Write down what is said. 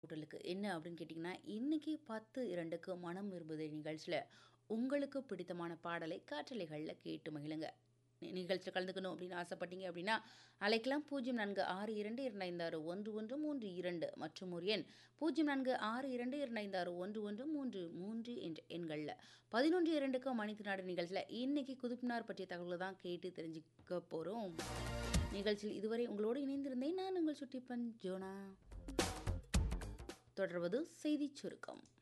உடலுக்கு என்ன அப்படின்னு கேட்டிங்கன்னா, இன்னைக்கு 10:02க்கு மனம் விரும்புதே நிகழ்ச்சியில, உங்களுக்கு பிடித்தமான பாடலை காற்றலைகள்ல கேட்டு மகிழுங்க. நி நிகழ்ச்சியில கலந்துக்கணும் அப்படின்னு ஆசைப்பட்டீங்க அப்படின்னா, அழைக்கலாம் 0462256133 மற்றும் ஒரு எண் 0462256133 என்ற எண்கள்ல. 11:02க்கு மணித்திருநாடு நிகழ்ச்சியில இன்னைக்கு குதுப்பினார் பற்றிய தகவல்கள தான் கேட்டு தெரிஞ்சுக்க போறோம். நிகழ்ச்சியில் இதுவரை உங்களோடு இணைந்திருந்தேன் நான் உங்கள் சுட்டிப்பன் ஜோனா. தொடர்வது செய்திச் சுருக்கம்.